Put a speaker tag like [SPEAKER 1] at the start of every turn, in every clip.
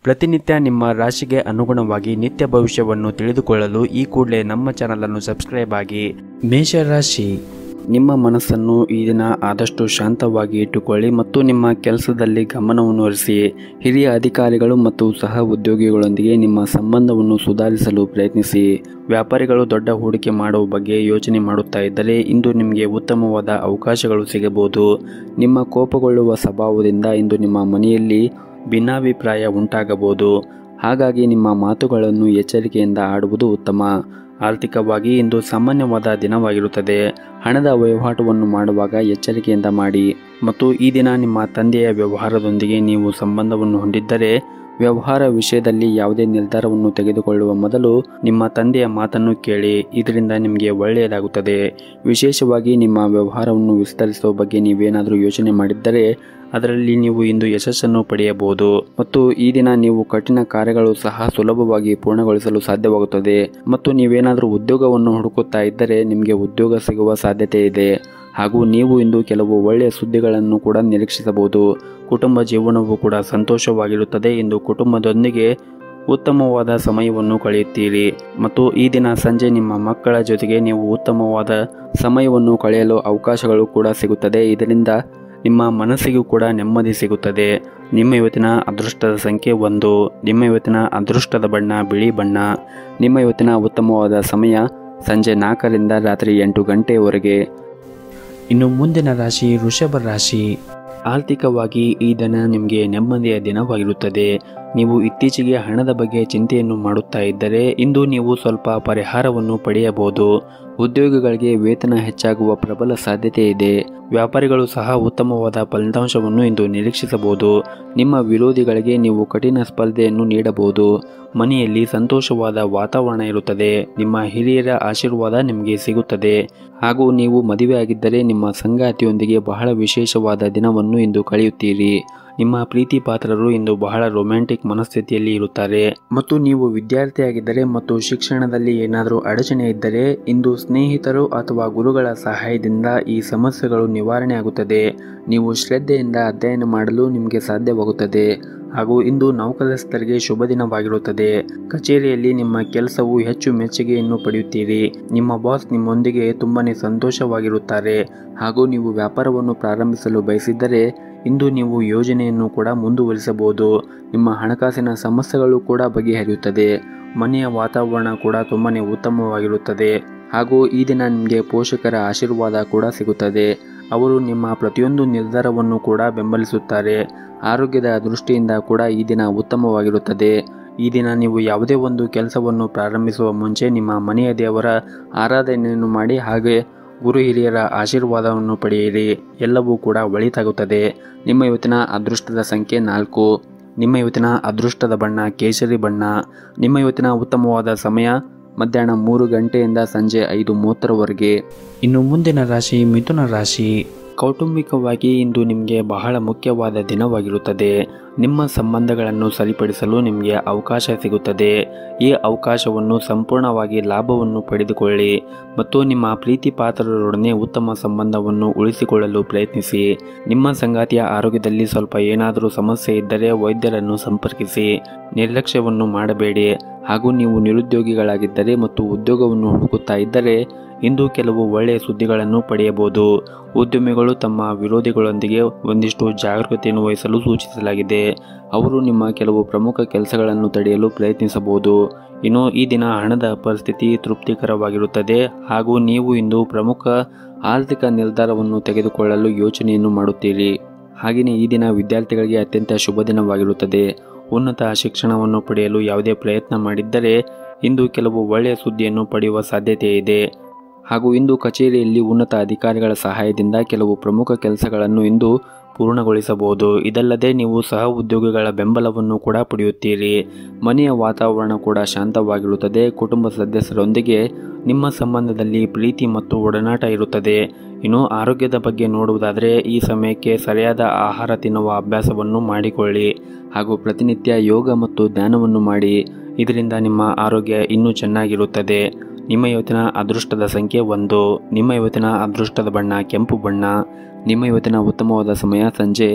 [SPEAKER 1] ಪ್ರತಿನಿತ್ಯ ನಿಮ್ಮ ರಾಶಿಗೆ ಅನುಗುಣವಾಗಿ ನಿತ್ಯ ಭವಿಷ್ಯವನ್ನು ತಿಳಿದುಕೊಳ್ಳಲು ಈ ಕೂಡಲೇ ನಮ್ಮ ಚಾನಲನ್ನು ಸಬ್ಸ್ಕ್ರೈಬ್ ಆಗಿ ಮೇಷರಾಶಿ ನಿಮ್ಮ ಮನಸ್ಸನ್ನು ಈ ದಿನ ಆದಷ್ಟು ಶಾಂತವಾಗಿ ಇಟ್ಟುಕೊಳ್ಳಿ ಮತ್ತು ನಿಮ್ಮ ಕೆಲಸದಲ್ಲಿ ಗಮನವನ್ನು ಹರಿಸಿ ಹಿರಿಯ ಅಧಿಕಾರಿಗಳು ಮತ್ತು ಸಹ ಉದ್ಯೋಗಿಗಳೊಂದಿಗೆ ನಿಮ್ಮ ಸಂಬಂಧವನ್ನು ಸುಧಾರಿಸಲು ಪ್ರಯತ್ನಿಸಿ ವ್ಯಾಪಾರಿಗಳು ದೊಡ್ಡ ಹೂಡಿಕೆ ಮಾಡುವ ಬಗ್ಗೆ ಯೋಚನೆ ಮಾಡುತ್ತಾ ಇದ್ದರೆ ಇಂದು ನಿಮಗೆ ಉತ್ತಮವಾದ ಅವಕಾಶಗಳು ಸಿಗಬಹುದು ನಿಮ್ಮ ಕೋಪಗೊಳ್ಳುವ ಸ್ವಭಾವದಿಂದ ಇಂದು ನಿಮ್ಮ ಮನೆಯಲ್ಲಿ ಭಿನ್ನಾಭಿಪ್ರಾಯ ಉಂಟಾಗಬಹುದು ಹಾಗಾಗಿ ನಿಮ್ಮ ಮಾತುಗಳನ್ನು ಎಚ್ಚರಿಕೆಯಿಂದ ಆಡುವುದು ಉತ್ತಮ ಆರ್ಥಿಕವಾಗಿ ಇಂದು ಸಾಮಾನ್ಯವಾದ ದಿನವಾಗಿರುತ್ತದೆ ಹಣದ ವಹಿವಾಟುವನ್ನು ಮಾಡುವಾಗ ಎಚ್ಚರಿಕೆಯಿಂದ ಮಾಡಿ ಮತ್ತು ಈ ದಿನ ನಿಮ್ಮ ತಂದೆಯ ವ್ಯವಹಾರದೊಂದಿಗೆ ನೀವು ಸಂಬಂಧವನ್ನು ಹೊಂದಿದ್ದರೆ ವ್ಯವಹಾರ ವಿಷಯದಲ್ಲಿ ಯಾವುದೇ ನಿರ್ಧಾರವನ್ನು ತೆಗೆದುಕೊಳ್ಳುವ ಮೊದಲು ನಿಮ್ಮ ತಂದೆಯ ಮಾತನ್ನು ಕೇಳಿ ಇದರಿಂದ ನಿಮಗೆ ಒಳ್ಳೆಯದಾಗುತ್ತದೆ ವಿಶೇಷವಾಗಿ ನಿಮ್ಮ ವ್ಯವಹಾರವನ್ನು ವಿಸ್ತರಿಸುವ ಬಗ್ಗೆ ನೀವೇನಾದರೂ ಯೋಚನೆ ಮಾಡಿದ್ದರೆ ಅದರಲ್ಲಿ ನೀವು ಇಂದು ಯಶಸ್ಸನ್ನು ಪಡೆಯಬಹುದು ಮತ್ತು ಈ ದಿನ ನೀವು ಕಠಿಣ ಕಾರ್ಯಗಳು ಸಹ ಸುಲಭವಾಗಿ ಪೂರ್ಣಗೊಳಿಸಲು ಸಾಧ್ಯವಾಗುತ್ತದೆ ಮತ್ತು ನೀವೇನಾದರೂ ಉದ್ಯೋಗವನ್ನು ಹುಡುಕುತ್ತಾ ಇದ್ದರೆ ನಿಮಗೆ ಉದ್ಯೋಗ ಸಿಗುವ ಸಾಧ್ಯತೆ ಇದೆ ಹಾಗೂ ನೀವು ಇಂದು ಕೆಲವು ಒಳ್ಳೆಯ ಸುದ್ದಿಗಳನ್ನು ಕೂಡ ನಿರೀಕ್ಷಿಸಬಹುದು ಕುಟುಂಬ ಜೀವನವು ಕೂಡ ಸಂತೋಷವಾಗಿರುತ್ತದೆ ಎಂದು ಕುಟುಂಬದೊಂದಿಗೆ ಉತ್ತಮವಾದ ಸಮಯವನ್ನು ಕಳೆಯುತ್ತೀರಿ ಮತ್ತು ಈ ದಿನ ಸಂಜೆ ನಿಮ್ಮ ಮಕ್ಕಳ ಜೊತೆಗೆ ನೀವು ಉತ್ತಮವಾದ ಸಮಯವನ್ನು ಕಳೆಯಲು ಅವಕಾಶಗಳು ಕೂಡ ಸಿಗುತ್ತದೆ ಇದರಿಂದ ನಿಮ್ಮ ಮನಸ್ಸಿಗೂ ಕೂಡ ನೆಮ್ಮದಿ ಸಿಗುತ್ತದೆ ನಿಮ್ಮ ಇವತ್ತಿನ ಅದೃಷ್ಟದ ಸಂಖ್ಯೆ ಒಂದು ನಿಮ್ಮ ಇವತ್ತಿನ ಅದೃಷ್ಟದ ಬಣ್ಣ ಬಿಳಿ ಬಣ್ಣ ನಿಮ್ಮ ಇವತ್ತಿನ ಉತ್ತಮವಾದ ಸಮಯ ಸಂಜೆ ನಾಲ್ಕರಿಂದ ರಾತ್ರಿ ಎಂಟು ಗಂಟೆಯವರೆಗೆ ಇನ್ನು ಮುಂದಿನ ರಾಶಿ ವೃಷಭ ರಾಶಿ ಆರ್ಥಿಕವಾಗಿ ಈ ದಿನ ನಿಮಗೆ ನೆಮ್ಮದಿಯ ದಿನವಾಗಿರುತ್ತದೆ ನೀವು ಇತ್ತೀಚೆಗೆ ಹಣದ ಬಗ್ಗೆ ಚಿಂತೆಯನ್ನು ಮಾಡುತ್ತಾ ಇದ್ದರೆ ಇಂದು ನೀವು ಸ್ವಲ್ಪ ಪರಿಹಾರವನ್ನು ಪಡೆಯಬಹುದು ಉದ್ಯೋಗಿಗಳಿಗೆ ವೇತನ ಹೆಚ್ಚಾಗುವ ಪ್ರಬಲ ಸಾಧ್ಯತೆ ಇದೆ ವ್ಯಾಪಾರಿಗಳು ಸಹ ಉತ್ತಮವಾದ ಫಲಿತಾಂಶವನ್ನು ಇಂದು ನಿರೀಕ್ಷಿಸಬಹುದು ನಿಮ್ಮ ವಿರೋಧಿಗಳಿಗೆ ನೀವು ಕಠಿಣ ಸ್ಪರ್ಧೆಯನ್ನು ನೀಡಬಹುದು ಮನೆಯಲ್ಲಿ ಸಂತೋಷವಾದ ವಾತಾವರಣ ಇರುತ್ತದೆ ನಿಮ್ಮ ಹಿರಿಯರ ಆಶೀರ್ವಾದ ನಿಮಗೆ ಸಿಗುತ್ತದೆ ಹಾಗೂ ನೀವು ಮದುವೆಯಾಗಿದ್ದರೆ ನಿಮ್ಮ ಸಂಗಾತಿಯೊಂದಿಗೆ ಬಹಳ ವಿಶೇಷವಾದ ದಿನವನ್ನು ಇಂದು ಕಳೆಯುತ್ತೀರಿ ನಿಮ್ಮ ಪ್ರೀತಿ ಪಾತ್ರರು ಇಂದು ಬಹಳ ರೊಮ್ಯಾಂಟಿಕ್ ಮನಸ್ಥಿತಿಯಲ್ಲಿ ಇರುತ್ತಾರೆ ಮತ್ತು ನೀವು ವಿದ್ಯಾರ್ಥಿಯಾಗಿದ್ದರೆ ಮತ್ತು ಶಿಕ್ಷಣದಲ್ಲಿ ಏನಾದರೂ ಅಡಚಣೆ ಇದ್ದರೆ ಇಂದು ಸ್ನೇಹಿತರು ಅಥವಾ ಗುರುಗಳ ಸಹಾಯದಿಂದ ಈ ಸಮಸ್ಯೆಗಳು ನಿವಾರಣೆ ಆಗುತ್ತದೆ ನೀವು ಶ್ರದ್ಧೆಯಿಂದ ಅಧ್ಯಯನ ಮಾಡಲು ನಿಮಗೆ ಸಾಧ್ಯವಾಗುತ್ತದೆ ಹಾಗೂ ಇಂದು ನೌಕರಸ್ಥರಿಗೆ ಶುಭ ದಿನವಾಗಿರುತ್ತದೆ ಕಚೇರಿಯಲ್ಲಿ ನಿಮ್ಮ ಕೆಲಸವು ಹೆಚ್ಚು ಮೆಚ್ಚುಗೆಯನ್ನು ಪಡೆಯುತ್ತೀರಿ ನಿಮ್ಮ ಬಾಸ್ ನಿಮ್ಮೊಂದಿಗೆ ತುಂಬಾನೇ ಸಂತೋಷವಾಗಿರುತ್ತಾರೆ ಹಾಗೂ ನೀವು ವ್ಯಾಪಾರವನ್ನು ಪ್ರಾರಂಭಿಸಲು ಬಯಸಿದ್ದರೆ ಇಂದು ನೀವು ಯೋಜನೆಯನ್ನು ಕೂಡ ಮುಂದುವರಿಸಬಹುದು ನಿಮ್ಮ ಹಣಕಾಸಿನ ಸಮಸ್ಯೆಗಳು ಕೂಡ ಬಗೆಹರಿಯುತ್ತದೆ ಮನೆಯ ವಾತಾವರಣ ಕೂಡ ತುಂಬಾನೇ ಉತ್ತಮವಾಗಿರುತ್ತದೆ ಹಾಗೂ ಈ ದಿನ ನಿಮಗೆ ಪೋಷಕರ ಆಶೀರ್ವಾದ ಕೂಡ ಸಿಗುತ್ತದೆ ಅವರು ನಿಮ್ಮ ಪ್ರತಿಯೊಂದು ನಿರ್ಧಾರವನ್ನು ಕೂಡ ಬೆಂಬಲಿಸುತ್ತಾರೆ ಆರೋಗ್ಯದ ದೃಷ್ಟಿಯಿಂದ ಕೂಡ ಈ ದಿನ ಉತ್ತಮವಾಗಿರುತ್ತದೆ ಈ ದಿನ ನೀವು ಯಾವುದೇ ಒಂದು ಕೆಲಸವನ್ನು ಪ್ರಾರಂಭಿಸುವ ಮುಂಚೆ ನಿಮ್ಮ ಮನೆಯ ದೇವರ ಆರಾಧನೆಯನ್ನು ಮಾಡಿ ಹಾಗೆ ಗುರು ಹಿರಿಯರ ಆಶೀರ್ವಾದವನ್ನು ಪಡೆಯಿರಿ ಎಲ್ಲವೂ ಕೂಡ ಒಳಿತಾಗುತ್ತದೆ ನಿಮ್ಮ ಇವತ್ತಿನ ಅದೃಷ್ಟದ ಸಂಖ್ಯೆ ನಾಲ್ಕು ನಿಮ್ಮ ಇವತ್ತಿನ ಅದೃಷ್ಟದ ಬಣ್ಣ ಕೇಸರಿ ಬಣ್ಣ ನಿಮ್ಮ ಇವತ್ತಿನ ಉತ್ತಮವಾದ ಸಮಯ ಮಧ್ಯಾಹ್ನ ಮೂರು ಗಂಟೆಯಿಂದ ಸಂಜೆ ಐದು ಮೂವತ್ತರವರೆಗೆ ಇನ್ನು ಮುಂದಿನ ರಾಶಿ ಮಿಥುನ ರಾಶಿ ಕೌಟುಂಬಿಕವಾಗಿ ಇಂದು ನಿಮಗೆ ಬಹಳ ಮುಖ್ಯವಾದ ದಿನವಾಗಿರುತ್ತದೆ ನಿಮ್ಮ ಸಂಬಂಧಗಳನ್ನು ಸರಿಪಡಿಸಲು ನಿಮಗೆ ಅವಕಾಶ ಸಿಗುತ್ತದೆ ಈ ಅವಕಾಶವನ್ನು ಸಂಪೂರ್ಣವಾಗಿ ಲಾಭವನ್ನು ಪಡೆದುಕೊಳ್ಳಿ ಮತ್ತು ನಿಮ್ಮ ಪ್ರೀತಿ ಪಾತ್ರರೊಡನೆ ಉತ್ತಮ ಸಂಬಂಧವನ್ನು ಉಳಿಸಿಕೊಳ್ಳಲು ಪ್ರಯತ್ನಿಸಿ ನಿಮ್ಮ ಸಂಗಾತಿಯ ಆರೋಗ್ಯದಲ್ಲಿ ಸ್ವಲ್ಪ ಏನಾದರೂ ಸಮಸ್ಯೆ ಇದ್ದರೆ ವೈದ್ಯರನ್ನು ಸಂಪರ್ಕಿಸಿ ನಿರ್ಲಕ್ಷ್ಯವನ್ನು ಮಾಡಬೇಡಿ ಹಾಗೂ ನೀವು ನಿರುದ್ಯೋಗಿಗಳಾಗಿದ್ದರೆ ಮತ್ತು ಉದ್ಯೋಗವನ್ನು ಹುಡುಕುತ್ತಾ ಇದ್ದರೆ ಇಂದು ಕೆಲವು ಒಳ್ಳೆಯ ಸುದ್ದಿಗಳನ್ನು ಪಡೆಯಬಹುದು ಉದ್ಯಮಿಗಳು ತಮ್ಮ ವಿರೋಧಿಗಳೊಂದಿಗೆ ಒಂದಿಷ್ಟು ಜಾಗರೂಕತೆಯನ್ನು ವಹಿಸಲು ಸೂಚಿಸಲಾಗಿದೆ ಅವರು ನಿಮ್ಮ ಕೆಲವು ಪ್ರಮುಖ ಕೆಲಸಗಳನ್ನು ತಡೆಯಲು ಪ್ರಯತ್ನಿಸಬಹುದು ಇನ್ನು ಈ ದಿನ ಹಣದ ಪರಿಸ್ಥಿತಿ ತೃಪ್ತಿಕರವಾಗಿರುತ್ತದೆ ಹಾಗೂ ನೀವು ಇಂದು ಪ್ರಮುಖ ಆರ್ಥಿಕ ನಿರ್ಧಾರವನ್ನು ತೆಗೆದುಕೊಳ್ಳಲು ಯೋಚನೆಯನ್ನು ಮಾಡುತ್ತೀರಿ ಹಾಗೆಯೇ ಈ ದಿನ ವಿದ್ಯಾರ್ಥಿಗಳಿಗೆ ಅತ್ಯಂತ ಶುಭ ದಿನವಾಗಿರುತ್ತದೆ ಉನ್ನತ ಶಿಕ್ಷಣವನ್ನು ಪಡೆಯಲು ಯಾವುದೇ ಪ್ರಯತ್ನ ಮಾಡಿದ್ದರೆ ಇಂದು ಕೆಲವು ಒಳ್ಳೆಯ ಸುದ್ದಿಯನ್ನು ಪಡೆಯುವ ಸಾಧ್ಯತೆ ಇದೆ ಹಾಗೂ ಇಂದು ಕಚೇರಿಯಲ್ಲಿ ಉನ್ನತ ಅಧಿಕಾರಿಗಳ ಸಹಾಯದಿಂದ ಕೆಲವು ಪ್ರಮುಖ ಕೆಲಸಗಳನ್ನು ಇಂದು ಪೂರ್ಣಗೊಳಿಸಬಹುದು ಇದಲ್ಲದೆ ನೀವು ಸಹ ಉದ್ಯೋಗಿಗಳ ಬೆಂಬಲವನ್ನು ಕೂಡ ಪಡೆಯುತ್ತೀರಿ ಮನೆಯ ವಾತಾವರಣ ಕೂಡ ಶಾಂತವಾಗಿರುತ್ತದೆ ಕುಟುಂಬ ಸದಸ್ಯರೊಂದಿಗೆ ನಿಮ್ಮ ಸಂಬಂಧದಲ್ಲಿ ಪ್ರೀತಿ ಮತ್ತು ಒಡನಾಟ ಇರುತ್ತದೆ ಇನ್ನು ಆರೋಗ್ಯದ ಬಗ್ಗೆ ನೋಡುವುದಾದರೆ ಈ ಸಮಯಕ್ಕೆ ಸರಿಯಾದ ಆಹಾರ ತಿನ್ನುವ ಅಭ್ಯಾಸವನ್ನು ಮಾಡಿಕೊಳ್ಳಿ ಹಾಗೂ ಪ್ರತಿನಿತ್ಯ ಯೋಗ ಮತ್ತು ಧ್ಯಾನವನ್ನು ಮಾಡಿ ಇದರಿಂದ ನಿಮ್ಮ ಆರೋಗ್ಯ ಇನ್ನೂ ಚೆನ್ನಾಗಿರುತ್ತದೆ ನಿಮ್ಮ ಇವತ್ತಿನ ಅದೃಷ್ಟದ ಸಂಖ್ಯೆ ಒಂದು ನಿಮ್ಮ ಇವತ್ತಿನ ಅದೃಷ್ಟದ ಬಣ್ಣ ಕೆಂಪು ಬಣ್ಣ ನಿಮ್ಮ ಇವತ್ತಿನ ಉತ್ತಮವಾದ ಸಮಯ ಸಂಜೆ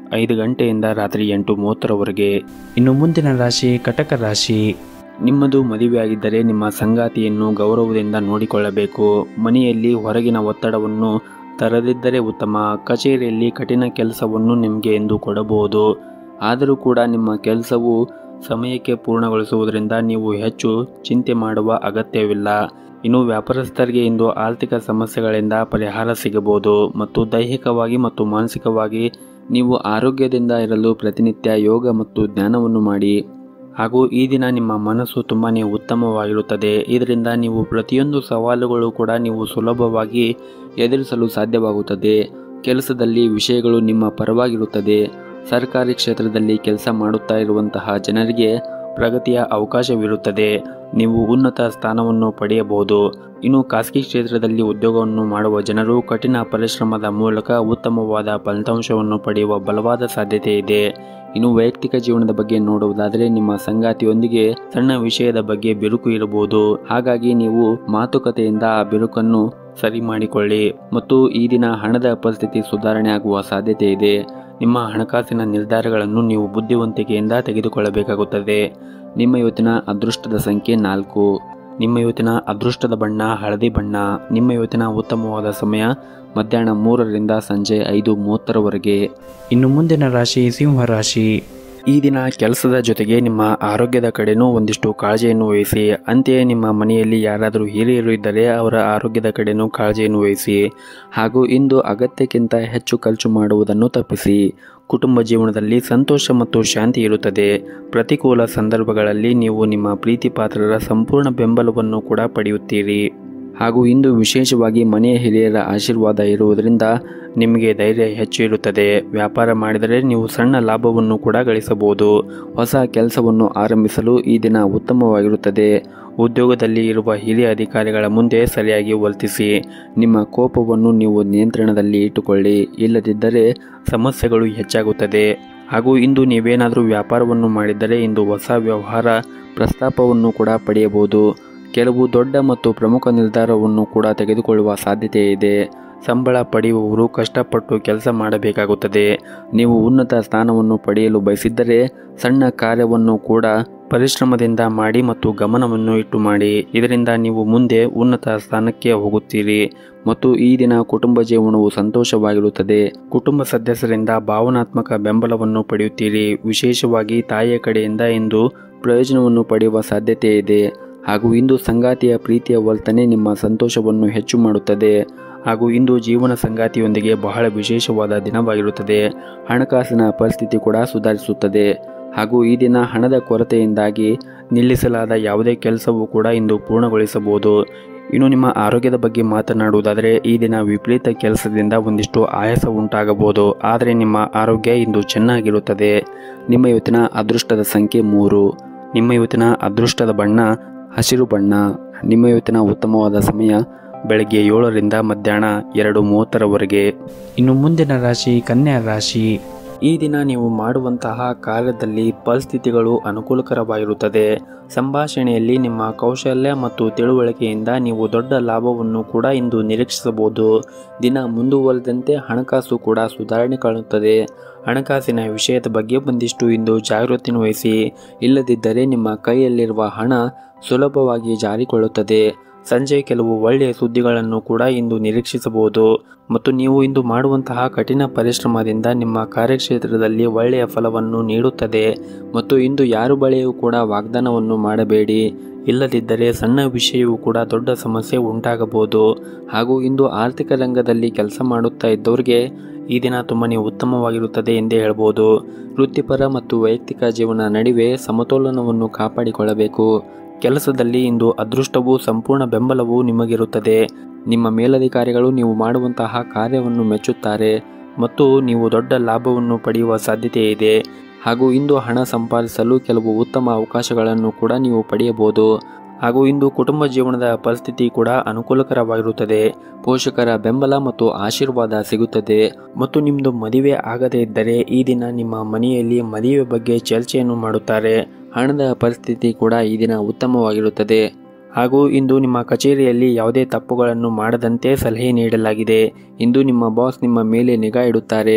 [SPEAKER 1] ಐದು ಗಂಟೆಯಿಂದ ರಾತ್ರಿ ಎಂಟು ಮೂವತ್ತರವರೆಗೆ ಇನ್ನು ಮುಂದಿನ ರಾಶಿ ಕಟಕ ರಾಶಿ ನಿಮ್ಮದು ಮದುವೆಯಾಗಿದ್ದರೆ ನಿಮ್ಮ ಸಂಗಾತಿಯನ್ನು ಗೌರವದಿಂದ ನೋಡಿಕೊಳ್ಳಬೇಕು ಮನೆಯಲ್ಲಿ ಹೊರಗಿನ ಒತ್ತಡವನ್ನು ತರದಿದ್ದರೆ ಉತ್ತಮ ಕಚೇರಿಯಲ್ಲಿ ಕಠಿಣ ಕೆಲಸವನ್ನು ನಿಮಗೆ ಎಂದು ಕೊಡಬಹುದು ಆದರೂ ಕೂಡ ನಿಮ್ಮ ಕೆಲಸವು ಸಮಯಕ್ಕೆ ಪೂರ್ಣಗೊಳಿಸುವುದರಿಂದ ನೀವು ಹೆಚ್ಚು ಚಿಂತೆ ಮಾಡುವ ಅಗತ್ಯವಿಲ್ಲ ಇನ್ನು ವ್ಯಾಪಾರಸ್ಥರಿಗೆ ಇಂದು ಆರ್ಥಿಕ ಸಮಸ್ಯೆಗಳಿಂದ ಪರಿಹಾರ ಸಿಗಬಹುದು ಮತ್ತು ದೈಹಿಕವಾಗಿ ಮತ್ತು ಮಾನಸಿಕವಾಗಿ ನೀವು ಆರೋಗ್ಯದಿಂದ ಇರಲು ಪ್ರತಿನಿತ್ಯ ಯೋಗ ಮತ್ತು ಧ್ಯಾನವನ್ನು ಮಾಡಿ ಹಾಗೂ ಈ ದಿನ ನಿಮ್ಮ ಮನಸ್ಸು ತುಂಬಾ ಉತ್ತಮವಾಗಿರುತ್ತದೆ ಇದರಿಂದ ನೀವು ಪ್ರತಿಯೊಂದು ಸವಾಲುಗಳು ಕೂಡ ನೀವು ಸುಲಭವಾಗಿ ಎದುರಿಸಲು ಸಾಧ್ಯವಾಗುತ್ತದೆ ಕೆಲಸದಲ್ಲಿ ವಿಷಯಗಳು ನಿಮ್ಮ ಪರವಾಗಿರುತ್ತದೆ ಸರ್ಕಾರಿ ಕ್ಷೇತ್ರದಲ್ಲಿ ಕೆಲಸ ಮಾಡುತ್ತಾ ಇರುವಂತಹ ಜನರಿಗೆ ಪ್ರಗತಿಯ ಅವಕಾಶವಿರುತ್ತದೆ ನೀವು ಉನ್ನತ ಸ್ಥಾನವನ್ನು ಪಡೆಯಬಹುದು ಇನ್ನು ಖಾಸಗಿ ಕ್ಷೇತ್ರದಲ್ಲಿ ಉದ್ಯೋಗವನ್ನು ಮಾಡುವ ಜನರು ಕಠಿಣ ಪರಿಶ್ರಮದ ಮೂಲಕ ಉತ್ತಮವಾದ ಫಲಿತಾಂಶವನ್ನು ಪಡೆಯುವ ಬಲವಾದ ಸಾಧ್ಯತೆ ಇದೆ ಇನ್ನು ವೈಯಕ್ತಿಕ ಜೀವನದ ಬಗ್ಗೆ ನೋಡುವುದಾದರೆ ನಿಮ್ಮ ಸಂಗಾತಿಯೊಂದಿಗೆ ಸಣ್ಣ ವಿಷಯದ ಬಗ್ಗೆ ಬಿರುಕು ಇರಬಹುದು ಹಾಗಾಗಿ ನೀವು ಮಾತುಕತೆಯಿಂದ ಆ ಬಿರುಕನ್ನು ಸರಿ ಮಾಡಿಕೊಳ್ಳಿ ಮತ್ತು ಈ ದಿನ ಹಣದ ಪರಿಸ್ಥಿತಿ ಸುಧಾರಣೆ ಆಗುವ ಸಾಧ್ಯತೆ ಇದೆ ನಿಮ್ಮ ಹಣಕಾಸಿನ ನಿರ್ಧಾರಗಳನ್ನು ನೀವು ಬುದ್ಧಿವಂತಿಕೆಯಿಂದ ತೆಗೆದುಕೊಳ್ಳಬೇಕಾಗುತ್ತದೆ ನಿಮ್ಮ ಇವತ್ತಿನ ಅದೃಷ್ಟದ ಸಂಖ್ಯೆ ನಾಲ್ಕು ನಿಮ್ಮ ಇವತ್ತಿನ ಅದೃಷ್ಟದ ಬಣ್ಣ ಹಳದಿ ಬಣ್ಣ ನಿಮ್ಮ ಇವತ್ತಿನ ಉತ್ತಮವಾದ ಸಮಯ ಮಧ್ಯಾಹ್ನ ಮೂರರಿಂದ ಸಂಜೆ ಐದು ಮೂವತ್ತರವರೆಗೆ ಇನ್ನು ಮುಂದಿನ ರಾಶಿ ಸಿಂಹ ರಾಶಿ ಈ ದಿನ ಕೆಲಸದ ಜೊತೆಗೆ ನಿಮ್ಮ ಆರೋಗ್ಯದ ಕಡೆನೂ ಒಂದಿಷ್ಟು ಕಾಳಜಿಯನ್ನು ವಹಿಸಿ ಅಂತೆಯೇ ನಿಮ್ಮ ಮನೆಯಲ್ಲಿ ಯಾರಾದರೂ ಹಿರಿಯರು ಇದ್ದರೆ ಅವರ ಆರೋಗ್ಯದ ಕಡೆನೂ ಕಾಳಜಿಯನ್ನು ವಹಿಸಿ ಹಾಗೂ ಇಂದು ಅಗತ್ಯಕ್ಕಿಂತ ಹೆಚ್ಚು ಖರ್ಚು ಮಾಡುವುದನ್ನು ತಪ್ಪಿಸಿ ಕುಟುಂಬ ಜೀವನದಲ್ಲಿ ಸಂತೋಷ ಮತ್ತು ಶಾಂತಿ ಇರುತ್ತದೆ ಪ್ರತಿಕೂಲ ಸಂದರ್ಭಗಳಲ್ಲಿ ನೀವು ನಿಮ್ಮ ಪ್ರೀತಿ ಪಾತ್ರರ ಸಂಪೂರ್ಣ ಬೆಂಬಲವನ್ನು ಕೂಡ ಪಡೆಯುತ್ತೀರಿ ಹಾಗೂ ಇಂದು ವಿಶೇಷವಾಗಿ ಮನೆಯ ಹಿರಿಯರ ಆಶೀರ್ವಾದ ಇರುವುದರಿಂದ ನಿಮಗೆ ಧೈರ್ಯ ಹೆಚ್ಚು ಇರುತ್ತದೆ ವ್ಯಾಪಾರ ಮಾಡಿದರೆ ನೀವು ಸಣ್ಣ ಲಾಭವನ್ನು ಕೂಡ ಗಳಿಸಬಹುದು ಹೊಸ ಕೆಲಸವನ್ನು ಆರಂಭಿಸಲು ಈ ದಿನ ಉತ್ತಮವಾಗಿರುತ್ತದೆ ಉದ್ಯೋಗದಲ್ಲಿ ಇರುವ ಹಿರಿಯ ಅಧಿಕಾರಿಗಳ ಮುಂದೆ ಸರಿಯಾಗಿ ವರ್ತಿಸಿ ನಿಮ್ಮ ಕೋಪವನ್ನು ನೀವು ನಿಯಂತ್ರಣದಲ್ಲಿ ಇಟ್ಟುಕೊಳ್ಳಿ ಇಲ್ಲದಿದ್ದರೆ ಸಮಸ್ಯೆಗಳು ಹೆಚ್ಚಾಗುತ್ತದೆ ಹಾಗೂ ಇಂದು ನೀವೇನಾದರೂ ವ್ಯಾಪಾರವನ್ನು ಮಾಡಿದ್ದರೆ ಇಂದು ಹೊಸ ವ್ಯವಹಾರ ಪ್ರಸ್ತಾಪವನ್ನು ಕೂಡ ಪಡೆಯಬಹುದು ಕೆಲವು ದೊಡ್ಡ ಮತ್ತು ಪ್ರಮುಖ ನಿರ್ಧಾರವನ್ನು ಕೂಡ ತೆಗೆದುಕೊಳ್ಳುವ ಸಾಧ್ಯತೆ ಇದೆ ಸಂಬಳ ಪಡೆಯುವವರು ಕಷ್ಟಪಟ್ಟು ಕೆಲಸ ಮಾಡಬೇಕಾಗುತ್ತದೆ ನೀವು ಉನ್ನತ ಸ್ಥಾನವನ್ನು ಪಡೆಯಲು ಬಯಸಿದ್ದರೆ ಸಣ್ಣ ಕಾರ್ಯವನ್ನು ಕೂಡ ಪರಿಶ್ರಮದಿಂದ ಮಾಡಿ ಮತ್ತು ಗಮನವನ್ನು ಇಟ್ಟು ಮಾಡಿ ಇದರಿಂದ ನೀವು ಮುಂದೆ ಉನ್ನತ ಸ್ಥಾನಕ್ಕೆ ಹೋಗುತ್ತೀರಿ ಮತ್ತು ಈ ದಿನ ಕುಟುಂಬ ಜೀವನವು ಸಂತೋಷವಾಗಿರುತ್ತದೆ ಕುಟುಂಬ ಸದಸ್ಯರಿಂದ ಭಾವನಾತ್ಮಕ ಬೆಂಬಲವನ್ನು ಪಡೆಯುತ್ತೀರಿ ವಿಶೇಷವಾಗಿ ತಾಯಿಯ ಕಡೆಯಿಂದ ಇಂದು ಪ್ರಯೋಜನವನ್ನು ಪಡೆಯುವ ಸಾಧ್ಯತೆ ಇದೆ ಹಾಗೂ ಇಂದು ಸಂಗಾತಿಯ ಪ್ರೀತಿಯ ವರ್ತನೆ ನಿಮ್ಮ ಸಂತೋಷವನ್ನು ಹೆಚ್ಚು ಮಾಡುತ್ತದೆ ಹಾಗೂ ಇಂದು ಜೀವನ ಸಂಗಾತಿಯೊಂದಿಗೆ ಬಹಳ ವಿಶೇಷವಾದ ದಿನವಾಗಿರುತ್ತದೆ ಹಣಕಾಸಿನ ಪರಿಸ್ಥಿತಿ ಕೂಡ ಸುಧಾರಿಸುತ್ತದೆ ಹಾಗೂ ಈ ದಿನ ಹಣದ ಕೊರತೆಯಿಂದಾಗಿ ನಿಲ್ಲಿಸಲಾದ ಯಾವುದೇ ಕೆಲಸವೂ ಕೂಡ ಇಂದು ಪೂರ್ಣಗೊಳಿಸಬಹುದು ಇನ್ನು ನಿಮ್ಮ ಆರೋಗ್ಯದ ಬಗ್ಗೆ ಮಾತನಾಡುವುದಾದರೆ ಈ ದಿನ ವಿಪರೀತ ಕೆಲಸದಿಂದ ಒಂದಿಷ್ಟು ಆಯಾಸ ಉಂಟಾಗಬಹುದು ಆದರೆ ನಿಮ್ಮ ಆರೋಗ್ಯ ಇಂದು ಚೆನ್ನಾಗಿರುತ್ತದೆ ನಿಮ್ಮ ಇವತ್ತಿನ ಅದೃಷ್ಟದ ಸಂಖ್ಯೆ ಮೂರು ನಿಮ್ಮ ಇವತ್ತಿನ ಅದೃಷ್ಟದ ಬಣ್ಣ ಹಸಿರು ಬಣ್ಣ ನಿಮ್ಮ ಇವತ್ತಿನ ಉತ್ತಮವಾದ ಸಮಯ ಬೆಳಗ್ಗೆ ಏಳರಿಂದ ಮಧ್ಯಾಹ್ನ ಎರಡು ಮೂವತ್ತರವರೆಗೆ ಇನ್ನು ಮುಂದಿನ ರಾಶಿ ಕನ್ಯಾ ರಾಶಿ ಈ ದಿನ ನೀವು ಮಾಡುವಂತಹ ಕಾರ್ಯದಲ್ಲಿ ಪರಿಸ್ಥಿತಿಗಳು ಅನುಕೂಲಕರವಾಗಿರುತ್ತದೆ ಸಂಭಾಷಣೆಯಲ್ಲಿ ನಿಮ್ಮ ಕೌಶಲ್ಯ ಮತ್ತು ತಿಳುವಳಿಕೆಯಿಂದ ನೀವು ದೊಡ್ಡ ಲಾಭವನ್ನು ಕೂಡ ಇಂದು ನಿರೀಕ್ಷಿಸಬಹುದು ದಿನ ಮುಂದುವರೆದಂತೆ ಹಣಕಾಸು ಕೂಡ ಸುಧಾರಣೆ ಕಾಣುತ್ತದೆ ಹಣಕಾಸಿನ ವಿಷಯದ ಬಗ್ಗೆ ಒಂದಿಷ್ಟು ಇಂದು ಜಾಗೃತಿ ವಹಿಸಿ ಇಲ್ಲದಿದ್ದರೆ ನಿಮ್ಮ ಕೈಯಲ್ಲಿರುವ ಹಣ ಸುಲಭವಾಗಿ ಜಾರಿಕೊಳ್ಳುತ್ತದೆ ಸಂಜೆ ಕೆಲವು ಒಳ್ಳೆಯ ಸುದ್ದಿಗಳನ್ನು ಕೂಡ ಇಂದು ನಿರೀಕ್ಷಿಸಬಹುದು ಮತ್ತು ನೀವು ಇಂದು ಮಾಡುವಂತಹ ಕಠಿಣ ಪರಿಶ್ರಮದಿಂದ ನಿಮ್ಮ ಕಾರ್ಯಕ್ಷೇತ್ರದಲ್ಲಿ ಒಳ್ಳೆಯ ಫಲವನ್ನು ನೀಡುತ್ತದೆ ಮತ್ತು ಇಂದು ಯಾರು ಬಳಿಯೂ ಕೂಡ ವಾಗ್ದಾನವನ್ನು ಮಾಡಬೇಡಿ ಇಲ್ಲದಿದ್ದರೆ ಸಣ್ಣ ವಿಷಯವೂ ಕೂಡ ದೊಡ್ಡ ಸಮಸ್ಯೆ ಉಂಟಾಗಬಹುದು ಹಾಗೂ ಇಂದು ಆರ್ಥಿಕ ರಂಗದಲ್ಲಿ ಕೆಲಸ ಮಾಡುತ್ತಾ ಇದ್ದವರಿಗೆ ಈ ದಿನ ತುಂಬಾ ಉತ್ತಮವಾಗಿರುತ್ತದೆ ಎಂದೇ ಹೇಳ್ಬೋದು ವೃತ್ತಿಪರ ಮತ್ತು ವೈಯಕ್ತಿಕ ಜೀವನ ನಡುವೆ ಸಮತೋಲನವನ್ನು ಕಾಪಾಡಿಕೊಳ್ಳಬೇಕು ಕೆಲಸದಲ್ಲಿ ಇಂದು ಅದೃಷ್ಟವು ಸಂಪೂರ್ಣ ಬೆಂಬಲವು ನಿಮಗಿರುತ್ತದೆ ನಿಮ್ಮ ಮೇಲಧಿಕಾರಿಗಳು ನೀವು ಮಾಡುವಂತಹ ಕಾರ್ಯವನ್ನು ಮೆಚ್ಚುತ್ತಾರೆ ಮತ್ತು ನೀವು ದೊಡ್ಡ ಲಾಭವನ್ನು ಪಡೆಯುವ ಸಾಧ್ಯತೆ ಇದೆ ಹಾಗೂ ಇಂದು ಹಣ ಸಂಪಾದಿಸಲು ಕೆಲವು ಉತ್ತಮ ಅವಕಾಶಗಳನ್ನು ಕೂಡ ನೀವು ಪಡೆಯಬಹುದು ಹಾಗೂ ಇಂದು ಕುಟುಂಬ ಜೀವನದ ಪರಿಸ್ಥಿತಿ ಕೂಡ ಅನುಕೂಲಕರವಾಗಿರುತ್ತದೆ ಪೋಷಕರ ಬೆಂಬಲ ಮತ್ತು ಆಶೀರ್ವಾದ ಸಿಗುತ್ತದೆ ಮತ್ತು ನಿಮ್ಮದು ಮದುವೆ ಆಗದೇ ಇದ್ದರೆ ಈ ದಿನ ನಿಮ್ಮ ಮನೆಯಲ್ಲಿ ಮದುವೆ ಬಗ್ಗೆ ಚರ್ಚೆಯನ್ನು ಮಾಡುತ್ತಾರೆ ಹಣದ ಪರಿಸ್ಥಿತಿ ಕೂಡ ಈ ದಿನ ಉತ್ತಮವಾಗಿರುತ್ತದೆ ಹಾಗೂ ಇಂದು ನಿಮ್ಮ ಕಚೇರಿಯಲ್ಲಿ ಯಾವುದೇ ತಪ್ಪುಗಳನ್ನು ಮಾಡದಂತೆ ಸಲಹೆ ನೀಡಲಾಗಿದೆ ಇಂದು ನಿಮ್ಮ ಬಾಸ್ ನಿಮ್ಮ ಮೇಲೆ ನಿಗಾ ಇಡುತ್ತಾರೆ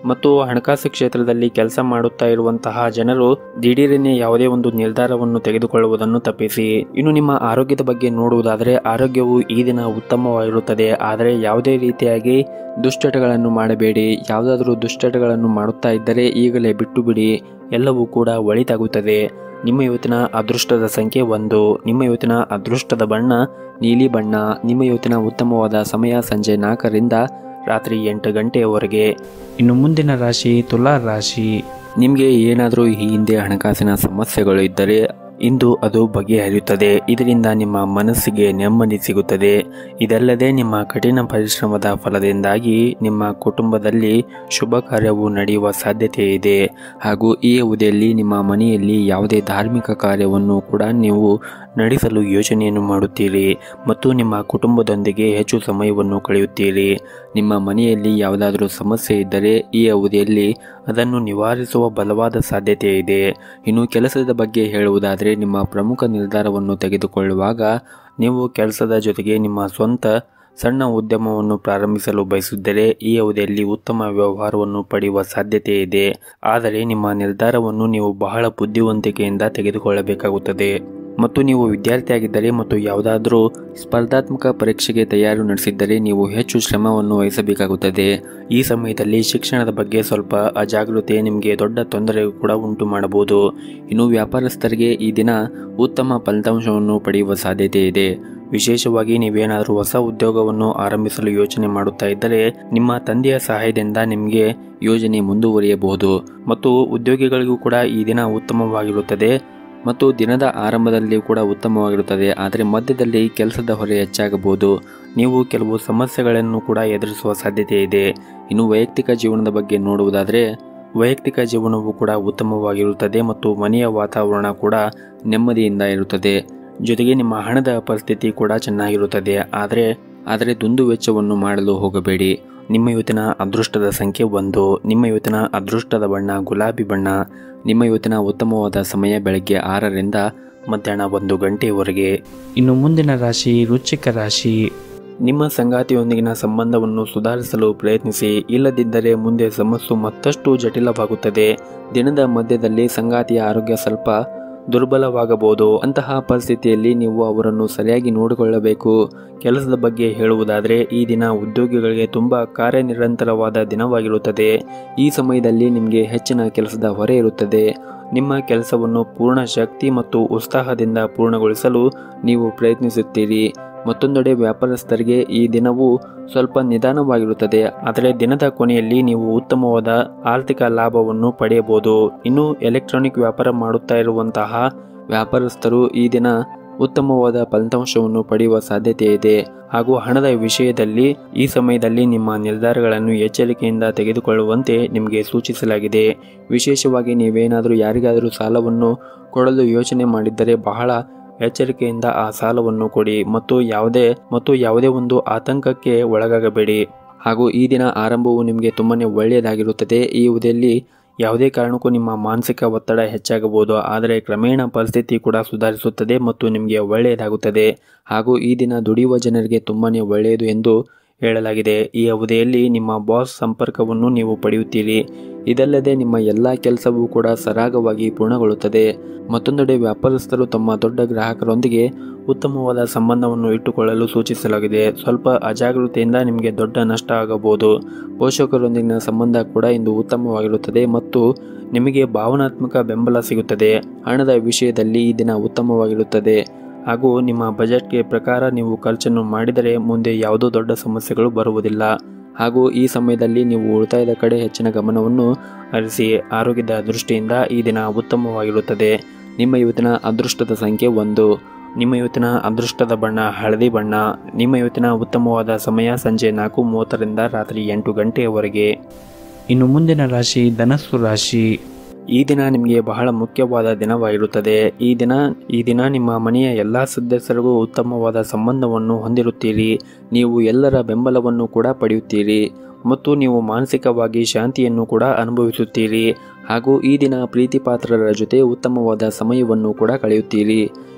[SPEAKER 1] ಮತ್ತು ಹಣಕಾಸು ಕ್ಷೇತ್ರದಲ್ಲಿ ಕೆಲಸ ಮಾಡುತ್ತಾ ಇರುವಂತಹ ಜನರು ದಿಢೀರನೆ ಯಾವುದೇ ಒಂದು ನಿರ್ಧಾರವನ್ನು ತೆಗೆದುಕೊಳ್ಳುವುದನ್ನು ತಪ್ಪಿಸಿ ಇನ್ನು ನಿಮ್ಮ ಆರೋಗ್ಯದ ಬಗ್ಗೆ ನೋಡುವುದಾದರೆ ಆರೋಗ್ಯವು ಈ ದಿನ ಉತ್ತಮವಾಗಿರುತ್ತದೆ ಆದರೆ ಯಾವುದೇ ರೀತಿಯಾಗಿ ದುಶ್ಚಟಗಳನ್ನು ಮಾಡಬೇಡಿ ಯಾವುದಾದರೂ ದುಶ್ಚಟಗಳನ್ನು ಮಾಡುತ್ತಾ ಇದ್ದರೆ ಈಗಲೇ ಬಿಟ್ಟು ಬಿಡಿ ಎಲ್ಲವೂ ಕೂಡ ಒಳಿತಾಗುತ್ತದೆ ನಿಮ್ಮ ಇವತ್ತಿನ ಅದೃಷ್ಟದ ಸಂಖ್ಯೆ ಒಂದು ನಿಮ್ಮ ಇವತ್ತಿನ ಅದೃಷ್ಟದ ಬಣ್ಣ ನೀಲಿ ಬಣ್ಣ ನಿಮ್ಮ ಇವತ್ತಿನ ಉತ್ತಮವಾದ ಸಮಯ ಸಂಜೆ ನಾಲ್ಕರಿಂದ ರಾತ್ರಿ ಎಂಟು ಗಂಟೆಯವರೆಗೆ ಇನ್ನು ಮುಂದಿನ ರಾಶಿ ತುಲಾ ರಾಶಿ ನಿಮಗೆ ಏನಾದರೂ ಈ ಹಿಂದೆ ಹಣಕಾಸಿನ ಸಮಸ್ಯೆಗಳು ಇದ್ದರೆ ಇಂದು ಅದು ಬಗೆಹರಿಯುತ್ತದೆ ಇದರಿಂದ ನಿಮ್ಮ ಮನಸ್ಸಿಗೆ ನೆಮ್ಮದಿ ಸಿಗುತ್ತದೆ ಇದಲ್ಲದೆ ನಿಮ್ಮ ಕಠಿಣ ಪರಿಶ್ರಮದ ಫಲದಿಂದಾಗಿ ನಿಮ್ಮ ಕುಟುಂಬದಲ್ಲಿ ಶುಭ ಕಾರ್ಯವು ನಡೆಯುವ ಸಾಧ್ಯತೆ ಇದೆ ಹಾಗೂ ಈ ಅವಧಿಯಲ್ಲಿ ನಿಮ್ಮ ಮನೆಯಲ್ಲಿ ಯಾವುದೇ ಧಾರ್ಮಿಕ ಕಾರ್ಯವನ್ನು ಕೂಡ ನೀವು ನಡೆಸಲು ಯೋಚನೆಯನ್ನು ಮಾಡುತ್ತೀರಿ ಮತ್ತು ನಿಮ್ಮ ಕುಟುಂಬದೊಂದಿಗೆ ಹೆಚ್ಚು ಸಮಯವನ್ನು ಕಳೆಯುತ್ತೀರಿ ನಿಮ್ಮ ಮನೆಯಲ್ಲಿ ಯಾವುದಾದರೂ ಸಮಸ್ಯೆ ಇದ್ದರೆ ಈ ಅವಧಿಯಲ್ಲಿ ಅದನ್ನು ನಿವಾರಿಸುವ ಬಲವಾದ ಸಾಧ್ಯತೆ ಇದೆ ಇನ್ನು ಕೆಲಸದ ಬಗ್ಗೆ ಹೇಳುವುದಾದರೆ ನಿಮ್ಮ ಪ್ರಮುಖ ನಿರ್ಧಾರವನ್ನು ತೆಗೆದುಕೊಳ್ಳುವಾಗ ನೀವು ಕೆಲಸದ ಜೊತೆಗೆ ನಿಮ್ಮ ಸ್ವಂತ ಸಣ್ಣ ಉದ್ಯಮವನ್ನು ಪ್ರಾರಂಭಿಸಲು ಬಯಸಿದ್ದರೆ ಈ ಅವಧಿಯಲ್ಲಿ ಉತ್ತಮ ವ್ಯವಹಾರವನ್ನು ಪಡೆಯುವ ಸಾಧ್ಯತೆ ಇದೆ ಆದರೆ ನಿಮ್ಮ ನಿರ್ಧಾರವನ್ನು ನೀವು ಬಹಳ ಬುದ್ಧಿವಂತಿಕೆಯಿಂದ ತೆಗೆದುಕೊಳ್ಳಬೇಕಾಗುತ್ತದೆ ಮತ್ತು ನೀವು ವಿದ್ಯಾರ್ಥಿಯಾಗಿದ್ದರೆ ಮತ್ತು ಯಾವುದಾದರೂ ಸ್ಪರ್ಧಾತ್ಮಕ ಪರೀಕ್ಷೆಗೆ ತಯಾರಿ ನಡೆಸಿದ್ದರೆ ನೀವು ಹೆಚ್ಚು ಶ್ರಮವನ್ನು ವಹಿಸಬೇಕಾಗುತ್ತದೆ ಈ ಸಮಯದಲ್ಲಿ ಶಿಕ್ಷಣದ ಬಗ್ಗೆ ಸ್ವಲ್ಪ ಅಜಾಗೃತೆ ನಿಮಗೆ ದೊಡ್ಡ ತೊಂದರೆ ಕೂಡ ಉಂಟು ಮಾಡಬಹುದು ಇನ್ನು ವ್ಯಾಪಾರಸ್ಥರಿಗೆ ಈ ದಿನ ಉತ್ತಮ ಫಲಿತಾಂಶವನ್ನು ಪಡೆಯುವ ಸಾಧ್ಯತೆ ಇದೆ ವಿಶೇಷವಾಗಿ ನೀವೇನಾದರೂ ಹೊಸ ಉದ್ಯೋಗವನ್ನು ಆರಂಭಿಸಲು ಯೋಚನೆ ಮಾಡುತ್ತಾ ಇದ್ದರೆ ನಿಮ್ಮ ತಂದೆಯ ಸಹಾಯದಿಂದ ನಿಮಗೆ ಯೋಜನೆ ಮುಂದುವರಿಯಬಹುದು ಮತ್ತು ಉದ್ಯೋಗಿಗಳಿಗೂ ಕೂಡ ಈ ದಿನ ಉತ್ತಮವಾಗಿರುತ್ತದೆ ಮತ್ತು ದಿನದ ಆರಂಭದಲ್ಲಿ ಕೂಡ ಉತ್ತಮವಾಗಿರುತ್ತದೆ ಆದರೆ ಮಧ್ಯದಲ್ಲಿ ಕೆಲಸದ ಹೊರೆ ಹೆಚ್ಚಾಗಬಹುದು ನೀವು ಕೆಲವು ಸಮಸ್ಯೆಗಳನ್ನು ಕೂಡ ಎದುರಿಸುವ ಸಾಧ್ಯತೆ ಇದೆ ಇನ್ನು ವೈಯಕ್ತಿಕ ಜೀವನದ ಬಗ್ಗೆ ನೋಡುವುದಾದರೆ ವೈಯಕ್ತಿಕ ಜೀವನವು ಕೂಡ ಉತ್ತಮವಾಗಿರುತ್ತದೆ ಮತ್ತು ಮನೆಯ ವಾತಾವರಣ ಕೂಡ ನೆಮ್ಮದಿಯಿಂದ ಇರುತ್ತದೆ ಜೊತೆಗೆ ನಿಮ್ಮ ಹಣದ ಪರಿಸ್ಥಿತಿ ಕೂಡ ಚೆನ್ನಾಗಿರುತ್ತದೆ ಆದರೆ ಆದರೆ ದುಂದು ವೆಚ್ಚವನ್ನು ಮಾಡಲು ಹೋಗಬೇಡಿ ನಿಮ್ಮ ಇವತ್ತಿನ ಅದೃಷ್ಟದ ಸಂಖ್ಯೆ ಒಂದು ನಿಮ್ಮ ಇವತ್ತಿನ ಅದೃಷ್ಟದ ಬಣ್ಣ ಗುಲಾಬಿ ಬಣ್ಣ ನಿಮ್ಮ ಇವತ್ತಿನ ಉತ್ತಮವಾದ ಸಮಯ ಬೆಳಗ್ಗೆ ಆರರಿಂದ ಮಧ್ಯಾಹ್ನ ಒಂದು ಗಂಟೆಯವರೆಗೆ ಇನ್ನು ಮುಂದಿನ ರಾಶಿ ವೃಶ್ಚಿಕ ರಾಶಿ ನಿಮ್ಮ ಸಂಗಾತಿಯೊಂದಿಗಿನ ಸಂಬಂಧವನ್ನು ಸುಧಾರಿಸಲು ಪ್ರಯತ್ನಿಸಿ ಇಲ್ಲದಿದ್ದರೆ ಮುಂದೆ ಸಮಸ್ಯೆ ಮತ್ತಷ್ಟು ಜಟಿಲವಾಗುತ್ತದೆ ದಿನದ ಮಧ್ಯದಲ್ಲಿ ಸಂಗಾತಿಯ ಆರೋಗ್ಯ ಸ್ವಲ್ಪ ದುರ್ಬಲವಾಗಬಹುದು ಅಂತಹ ಪರಿಸ್ಥಿತಿಯಲ್ಲಿ ನೀವು ಅವರನ್ನು ಸರಿಯಾಗಿ ನೋಡಿಕೊಳ್ಳಬೇಕು ಕೆಲಸದ ಬಗ್ಗೆ ಹೇಳುವುದಾದರೆ ಈ ದಿನ ಉದ್ಯೋಗಿಗಳಿಗೆ ತುಂಬ ಕಾರ್ಯನಿರಂತರವಾದ ದಿನವಾಗಿರುತ್ತದೆ ಈ ಸಮಯದಲ್ಲಿ ನಿಮಗೆ ಹೆಚ್ಚಿನ ಕೆಲಸದ ಹೊರೆ ಇರುತ್ತದೆ ನಿಮ್ಮ ಕೆಲಸವನ್ನು ಪೂರ್ಣ ಶಕ್ತಿ ಮತ್ತು ಉತ್ಸಾಹದಿಂದ ಪೂರ್ಣಗೊಳಿಸಲು ನೀವು ಪ್ರಯತ್ನಿಸುತ್ತೀರಿ ಮತ್ತೊಂದೆಡೆ ವ್ಯಾಪಾರಸ್ಥರಿಗೆ ಈ ದಿನವು ಸ್ವಲ್ಪ ನಿಧಾನವಾಗಿರುತ್ತದೆ ಆದರೆ ದಿನದ ಕೊನೆಯಲ್ಲಿ ನೀವು ಉತ್ತಮವಾದ ಆರ್ಥಿಕ ಲಾಭವನ್ನು ಪಡೆಯಬಹುದು ಇನ್ನು ಎಲೆಕ್ಟ್ರಾನಿಕ್ ವ್ಯಾಪಾರ ಮಾಡುತ್ತಾ ಇರುವಂತಹ ವ್ಯಾಪಾರಸ್ಥರು ಈ ದಿನ ಉತ್ತಮವಾದ ಫಲಿತಾಂಶವನ್ನು ಪಡೆಯುವ ಸಾಧ್ಯತೆ ಇದೆ ಹಾಗೂ ಹಣದ ವಿಷಯದಲ್ಲಿ ಈ ಸಮಯದಲ್ಲಿ ನಿಮ್ಮ ನಿರ್ಧಾರಗಳನ್ನು ಎಚ್ಚರಿಕೆಯಿಂದ ತೆಗೆದುಕೊಳ್ಳುವಂತೆ ನಿಮಗೆ ಸೂಚಿಸಲಾಗಿದೆ ವಿಶೇಷವಾಗಿ ನೀವೇನಾದರೂ ಯಾರಿಗಾದರೂ ಸಾಲವನ್ನು ಕೊಡಲು ಯೋಚನೆ ಮಾಡಿದ್ದರೆ ಬಹಳ ಎಚ್ಚರಿಕೆಯಿಂದ ಆ ಸಾಲವನ್ನು ಕೊಡಿ ಮತ್ತು ಯಾವುದೇ ಮತ್ತು ಯಾವುದೇ ಒಂದು ಆತಂಕಕ್ಕೆ ಒಳಗಾಗಬೇಡಿ ಹಾಗೂ ಈ ದಿನ ಆರಂಭವು ನಿಮಗೆ ತುಂಬಾ ಒಳ್ಳೆಯದಾಗಿರುತ್ತದೆ ಈ ಅವಧಿಯಲ್ಲಿ ಯಾವುದೇ ಕಾರಣಕ್ಕೂ ನಿಮ್ಮ ಮಾನಸಿಕ ಒತ್ತಡ ಹೆಚ್ಚಾಗಬಹುದು ಆದರೆ ಕ್ರಮೇಣ ಪರಿಸ್ಥಿತಿ ಕೂಡ ಸುಧಾರಿಸುತ್ತದೆ ಮತ್ತು ನಿಮಗೆ ಒಳ್ಳೆಯದಾಗುತ್ತದೆ ಹಾಗೂ ಈ ದಿನ ದುಡಿಯುವ ಜನರಿಗೆ ತುಂಬಾ ಒಳ್ಳೆಯದು ಎಂದು ಹೇಳಲಾಗಿದೆ ಈ ಅವಧಿಯಲ್ಲಿ ನಿಮ್ಮ ಬಾಸ್ ಸಂಪರ್ಕವನ್ನು ನೀವು ಪಡೆಯುತ್ತೀರಿ ಇದಲ್ಲದೆ ನಿಮ್ಮ ಎಲ್ಲ ಕೆಲಸವೂ ಕೂಡ ಸರಾಗವಾಗಿ ಪೂರ್ಣಗೊಳ್ಳುತ್ತದೆ ಮತ್ತೊಂದೆಡೆ ವ್ಯಾಪಾರಸ್ಥರು ತಮ್ಮ ದೊಡ್ಡ ಗ್ರಾಹಕರೊಂದಿಗೆ ಉತ್ತಮವಾದ ಸಂಬಂಧವನ್ನು ಇಟ್ಟುಕೊಳ್ಳಲು ಸೂಚಿಸಲಾಗಿದೆ ಸ್ವಲ್ಪ ಅಜಾಗೃತೆಯಿಂದ ನಿಮಗೆ ದೊಡ್ಡ ನಷ್ಟ ಆಗಬಹುದು ಪೋಷಕರೊಂದಿಗಿನ ಸಂಬಂಧ ಕೂಡ ಇಂದು ಉತ್ತಮವಾಗಿರುತ್ತದೆ ಮತ್ತು ನಿಮಗೆ ಭಾವನಾತ್ಮಕ ಬೆಂಬಲ ಸಿಗುತ್ತದೆ ಹಣದ ವಿಷಯದಲ್ಲಿ ಈ ದಿನ ಉತ್ತಮವಾಗಿರುತ್ತದೆ ಹಾಗೂ ನಿಮ್ಮ ಬಜೆಟ್ಗೆ ಪ್ರಕಾರ ನೀವು ಖರ್ಚನ್ನು ಮಾಡಿದರೆ ಮುಂದೆ ಯಾವುದೋ ದೊಡ್ಡ ಸಮಸ್ಯೆಗಳು ಬರುವುದಿಲ್ಲ ಹಾಗೂ ಈ ಸಮಯದಲ್ಲಿ ನೀವು ಉಳಿತಾಯದ ಕಡೆ ಹೆಚ್ಚಿನ ಗಮನವನ್ನು ಹರಿಸಿ ಆರೋಗ್ಯದ ದೃಷ್ಟಿಯಿಂದ ಈ ದಿನ ಉತ್ತಮವಾಗಿರುತ್ತದೆ ನಿಮ್ಮ ಇವತ್ತಿನ ಅದೃಷ್ಟದ ಸಂಖ್ಯೆ ಒಂದು ನಿಮ್ಮ ಇವತ್ತಿನ ಅದೃಷ್ಟದ ಬಣ್ಣ ಹಳದಿ ಬಣ್ಣ ನಿಮ್ಮ ಇವತ್ತಿನ ಉತ್ತಮವಾದ ಸಮಯ ಸಂಜೆ ನಾಲ್ಕು ಮೂವತ್ತರಿಂದ ರಾತ್ರಿ ಎಂಟು ಗಂಟೆಯವರೆಗೆ ಇನ್ನು ಮುಂದಿನ ರಾಶಿ ಧನಸ್ಸು ರಾಶಿ ಈ ದಿನ ನಿಮಗೆ ಬಹಳ ಮುಖ್ಯವಾದ ದಿನವಾಗಿರುತ್ತದೆ ಈ ದಿನ ಈ ದಿನ ನಿಮ್ಮ ಮನೆಯ ಎಲ್ಲ ಸದಸ್ಯರಿಗೂ ಉತ್ತಮವಾದ ಸಂಬಂಧವನ್ನು ಹೊಂದಿರುತ್ತೀರಿ ನೀವು ಎಲ್ಲರ ಬೆಂಬಲವನ್ನು ಕೂಡ ಪಡೆಯುತ್ತೀರಿ ಮತ್ತು ನೀವು ಮಾನಸಿಕವಾಗಿ ಶಾಂತಿಯನ್ನು ಕೂಡ ಅನುಭವಿಸುತ್ತೀರಿ ಹಾಗೂ ಈ ದಿನ ಪ್ರೀತಿ ಪಾತ್ರರ ಜೊತೆ ಉತ್ತಮವಾದ ಸಮಯವನ್ನು ಕೂಡ ಕಳೆಯುತ್ತೀರಿ